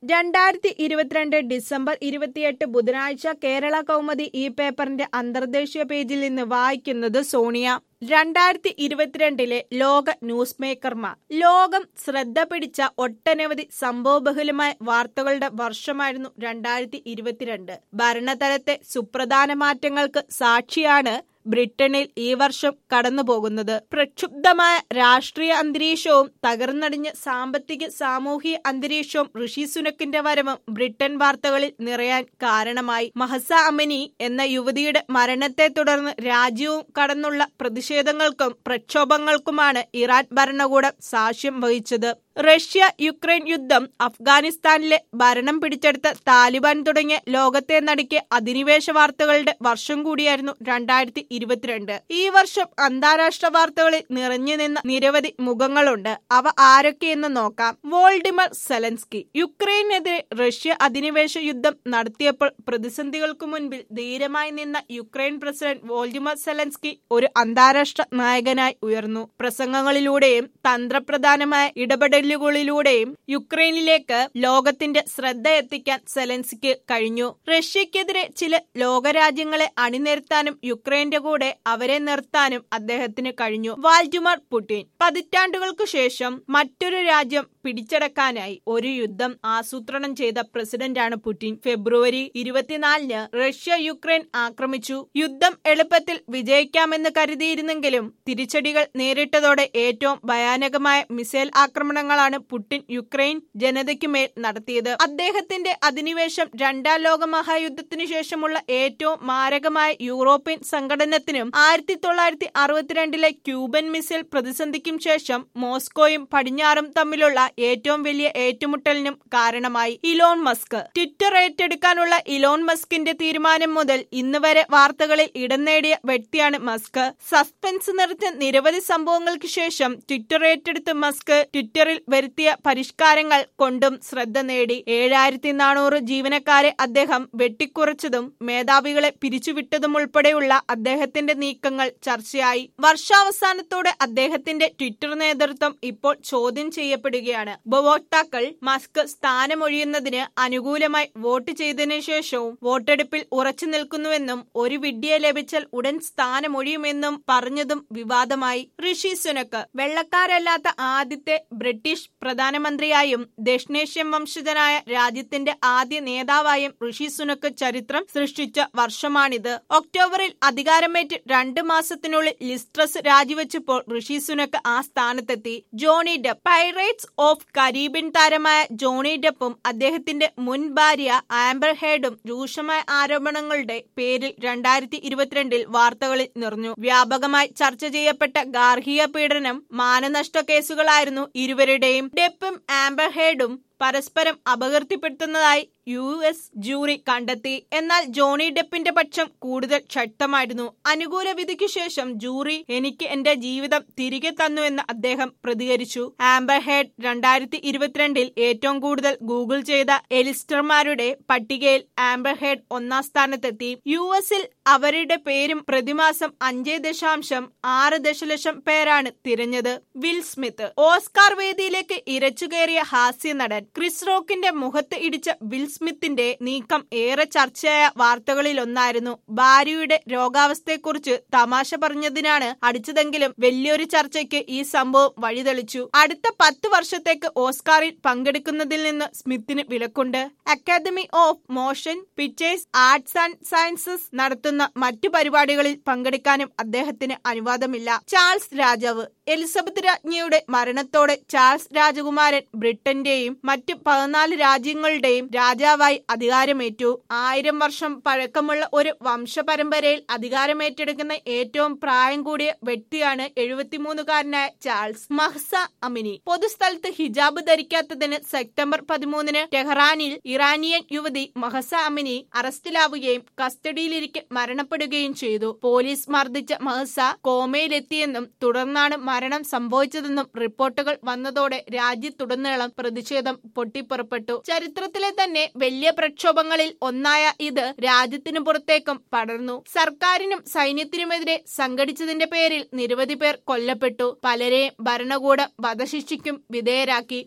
രണ്ടായിരത്തി ഇരുപത്തിരണ്ട് ഡിസംബർ ഇരുപത്തിയെട്ട് ബുധനാഴ്ച കേരള കൗമുദി ഈ പേപ്പറിന്റെ അന്തർദേശീയ പേജിൽ നിന്ന് വായിക്കുന്നത് സോണിയ രണ്ടായിരത്തി ഇരുപത്തിരണ്ടിലെ ലോക ന്യൂസ് മേക്കർമാർ ലോകം ശ്രദ്ധ പിടിച്ച ഒട്ടനവധി സംഭവബഹുലമായ വാർത്തകളുടെ വർഷമായിരുന്നു രണ്ടായിരത്തി ഇരുപത്തിരണ്ട് ഭരണതലത്തെ സുപ്രധാന മാറ്റങ്ങൾക്ക് സാക്ഷിയാണ് ബ്രിട്ടനിൽ ഈ വർഷം കടന്നുപോകുന്നത് പ്രക്ഷുബ്ധമായ രാഷ്ട്രീയ അന്തരീക്ഷവും തകർന്നടിഞ്ഞ സാമ്പത്തിക സാമൂഹിക അന്തരീക്ഷവും ഋഷി സുനക്കിന്റെ വരവും ബ്രിട്ടൻ വാർത്തകളിൽ നിറയാൻ കാരണമായി മഹസ അമനി എന്ന യുവതിയുടെ മരണത്തെ തുടർന്ന് രാജ്യവും കടന്നുള്ള പ്രതിഷേധങ്ങൾക്കും പ്രക്ഷോഭങ്ങൾക്കുമാണ് ഇറാൻ ഭരണകൂടം സാക്ഷ്യം വഹിച്ചത് റഷ്യ യുക്രൈൻ യുദ്ധം അഫ്ഗാനിസ്ഥാനിലെ ഭരണം പിടിച്ചെടുത്ത താലിബാൻ തുടങ്ങിയ ലോകത്തെ നടുക്കിയ അധിനിവേശ വാർത്തകളുടെ വർഷം കൂടിയായിരുന്നു രണ്ടായിരത്തി ഇരുപത്തിരണ്ട് ഈ വർഷം അന്താരാഷ്ട്ര വാർത്തകളിൽ നിറഞ്ഞു നിന്ന നിരവധി മുഖങ്ങളുണ്ട് അവ ആരൊക്കെയെന്ന് നോക്കാം വോൾഡിമർ സെലൻസ്കി യുക്രൈനെതിരെ റഷ്യ അധിനിവേശ യുദ്ധം നടത്തിയപ്പോൾ പ്രതിസന്ധികൾക്കു മുൻപിൽ ധീരമായി നിന്ന യുക്രൈൻ പ്രസിഡന്റ് വോൾഡിമർ സെലൻസ്കി ഒരു അന്താരാഷ്ട്ര നായകനായി ഉയർന്നു പ്രസംഗങ്ങളിലൂടെയും തന്ത്രപ്രധാനമായ ഇടപെടലുകളിലൂടെയും യുക്രൈനിലേക്ക് ലോകത്തിന്റെ ശ്രദ്ധ എത്തിക്കാൻ സെലൻസിക്ക് കഴിഞ്ഞു റഷ്യക്കെതിരെ ചില ലോകരാജ്യങ്ങളെ അണിനിരത്താനും യുക്രൈന്റെ കൂടെ അവരെ നിർത്താനും അദ്ദേഹത്തിന് കഴിഞ്ഞു വാൽഡിമർ പുടിൻ പതിറ്റാണ്ടുകൾക്കു ശേഷം മറ്റൊരു രാജ്യം പിടിച്ചടക്കാനായി ഒരു യുദ്ധം ആസൂത്രണം ചെയ്ത പ്രസിഡന്റാണ് പുടിൻ ഫെബ്രുവരി ഇരുപത്തിനാലിന് റഷ്യ യുക്രൈൻ ആക്രമിച്ചു യുദ്ധം എളുപ്പത്തിൽ വിജയിക്കാമെന്ന് കരുതിയിരുന്നെങ്കിലും തിരിച്ചടികൾ നേരിട്ടതോടെ ഏറ്റവും ഭയാനകമായ മിസൈൽ ആക്രമണങ്ങളാണ് പുടിൻ യുക്രൈൻ ജനതയ്ക്കുമേൽ നടത്തിയത് അദ്ദേഹത്തിന്റെ അധിനിവേശം രണ്ടാം ലോക മഹായുദ്ധത്തിനു ശേഷമുള്ള ഏറ്റവും മാരകമായ യൂറോപ്യൻ സംഘടനത്തിനും ആയിരത്തി തൊള്ളായിരത്തി അറുപത്തിരണ്ടിലെ ക്യൂബൻ മിസൈൽ പ്രതിസന്ധിക്കും ശേഷം മോസ്കോയും പടിഞ്ഞാറും തമ്മിലുള്ള ഏറ്റവും വലിയ ഏറ്റുമുട്ടലിനും കാരണമായി ഇലോൺ മസ്ക് ട്വിറ്റർ ഏറ്റെടുക്കാനുള്ള ഇലോൺ മസ്കിന്റെ തീരുമാനം മുതൽ ഇന്ന് വരെ വാർത്തകളിൽ ഇടം നേടിയ വ്യക്തിയാണ് മസ്ക് സസ്പെൻസ് നിറച്ച നിരവധി സംഭവങ്ങൾക്ക് ശേഷം ട്വിറ്റർ ഏറ്റെടുത്ത മസ്ക് ട്വിറ്ററിൽ വരുത്തിയ പരിഷ്കാരങ്ങൾ കൊണ്ടും ശ്രദ്ധ നേടി ഏഴായിരത്തി നാനൂറ് ജീവനക്കാരെ അദ്ദേഹം വെട്ടിക്കുറച്ചതും മേധാവികളെ പിരിച്ചുവിട്ടതും ഉൾപ്പെടെയുള്ള അദ്ദേഹത്തിന്റെ നീക്കങ്ങൾ ചർച്ചയായി വർഷാവസാനത്തോടെ അദ്ദേഹത്തിന്റെ ട്വിറ്റർ നേതൃത്വം ഇപ്പോൾ ചോദ്യം ചെയ്യപ്പെടുകയാണ് ഉപഭോക്താക്കൾ മസ്ക് സ്ഥാനമൊഴിയുന്നതിന് അനുകൂലമായി വോട്ട് ചെയ്തതിനു ശേഷവും വോട്ടെടുപ്പിൽ ഉറച്ചു നിൽക്കുന്നുവെന്നും ഒരു വിഡ്ഢിയെ ലഭിച്ചാൽ ഉടൻ സ്ഥാനമൊഴിയുമെന്നും പറഞ്ഞതും വിവാദമായി ഋഷി സുനക്ക് വെള്ളക്കാരല്ലാത്ത ആദ്യത്തെ ബ്രിട്ടീഷ് പ്രധാനമന്ത്രിയായും ദക്ഷിണേഷ്യൻ വംശജനായ രാജ്യത്തിന്റെ ആദ്യ നേതാവായും ഋഷി സുനക്ക് ചരിത്രം സൃഷ്ടിച്ച വർഷമാണിത് ഒക്ടോബറിൽ അധികാരമേറ്റ് രണ്ട് മാസത്തിനുള്ളിൽ ലിസ്ട്രസ് രാജിവെച്ചപ്പോൾ ഋഷി സുനക്ക് ആ സ്ഥാനത്തെത്തി Johnny Depp pirates of Caribbean താരമായ ജോണി ഡെപ്പും അദ്ദേഹത്തിന്റെ മുൻ ഭാര്യ ആംബർ ഹേഡും രൂക്ഷമായ ആരോപണങ്ങളുടെ പേരിൽ രണ്ടായിരത്തി ഇരുപത്തിരണ്ടിൽ വാർത്തകളിൽ നിറഞ്ഞു വ്യാപകമായി ചർച്ച ചെയ്യപ്പെട്ട ഗാർഹിക പീഡനം മാനനഷ്ട കേസുകളായിരുന്നു ഇരുവരുടെയും ഡെപ്പും ആംബർ ഹേഡും പരസ്പരം അപകീർത്തിപ്പെടുത്തുന്നതായി യു എസ് ജൂറി കണ്ടെത്തി എന്നാൽ ജോണി ഡെപ്പിന്റെ പക്ഷം കൂടുതൽ ശക്തമായിരുന്നു അനുകൂല വിധിക്കു ശേഷം ജൂറി എനിക്ക് എന്റെ ജീവിതം തിരികെ തന്നുവെന്ന് അദ്ദേഹം പ്രതികരിച്ചു ആംബർ ഹെഡ് രണ്ടായിരത്തി ഇരുപത്തിരണ്ടിൽ ഏറ്റവും കൂടുതൽ ഗൂഗിൾ ചെയ്ത എലിസ്റ്റർമാരുടെ പട്ടികയിൽ ആംബർ ഹെഡ് ഒന്നാം സ്ഥാനത്തെത്തി യു എസിൽ അവരുടെ പേരും പ്രതിമാസം അഞ്ച് ദശാംശം ആറ് ദശലക്ഷം പേരാണ് തിരഞ്ഞത് വിൽ സ്മിത്ത് ഓസ്കാർ വേദിയിലേക്ക് ഇരച്ചുകയറിയ ഹാസ്യ നടൻ ക്രിസ് റോക്കിന്റെ മുഖത്ത് ഇടിച്ച വിൽ സ്മിത്തിന്റെ നീക്കം ഏറെ ചർച്ചയായ വാർത്തകളിലൊന്നായിരുന്നു ഭാര്യയുടെ രോഗാവസ്ഥയെക്കുറിച്ച് തമാശ പറഞ്ഞതിനാണ് അടിച്ചതെങ്കിലും വലിയൊരു ചർച്ചയ്ക്ക് ഈ സംഭവം വഴിതെളിച്ചു അടുത്ത പത്ത് വർഷത്തേക്ക് ഓസ്കാറിൽ പങ്കെടുക്കുന്നതിൽ നിന്ന് സ്മിത്തിന് വിലക്കുണ്ട് academy of motion pictures arts and sciences നടത്തുന്ന മറ്റു പരിപാടികളിൽ പങ്കെടുക്കാനും അദ്ദേഹത്തിന് അനുവാദമില്ല ചാൾസ് രാജാവ് എലിസബത്ത് രാജ്ഞിയുടെ മരണത്തോടെ ചാൾസ് രാജകുമാരൻ ബ്രിട്ടന്റെയും മറ്റു പതിനാല് രാജ്യങ്ങളുടെയും രാജാവായി അധികാരമേറ്റു ആയിരം വർഷം പഴക്കമുള്ള ഒരു വംശപരമ്പരയിൽ അധികാരമേറ്റെടുക്കുന്ന ഏറ്റവും പ്രായം കൂടിയ വ്യക്തിയാണ് എഴുപത്തിമൂന്നുകാരനായ ചാൾസ് മഹ്സ അമിനി പൊതുസ്ഥലത്ത് ഹിജാബ് ധരിക്കാത്തതിന് സെപ്റ്റംബർ പതിമൂന്നിന് ടെഹ്റാനിൽ ഇറാനിയൻ യുവതി മഹസ അമിനി അറസ്റ്റിലാവുകയും കസ്റ്റഡിയിലിരിക്കെ മരണപ്പെടുകയും ചെയ്തു പോലീസ് മർദ്ദിച്ച മഹസ കോമയിലെത്തിയെന്നും തുടർന്നാണ് മരണം സംഭവിച്ചതെന്നും റിപ്പോർട്ടുകൾ വന്നതോടെ രാജ്യത്തുടനീളം പ്രതിഷേധം പൊട്ടിപ്പുറപ്പെട്ടു ചരിത്രത്തിലെ തന്നെ വലിയ പ്രക്ഷോഭങ്ങളിൽ ഒന്നായ ഇത് രാജ്യത്തിനു പുറത്തേക്കും പടർന്നു സർക്കാരിനും സൈന്യത്തിനുമെതിരെ സംഘടിച്ചതിന്റെ പേരിൽ നിരവധി പേർ കൊല്ലപ്പെട്ടു പലരെയും ഭരണകൂടം വധശിക്ഷയ്ക്കും വിധേയരാക്കി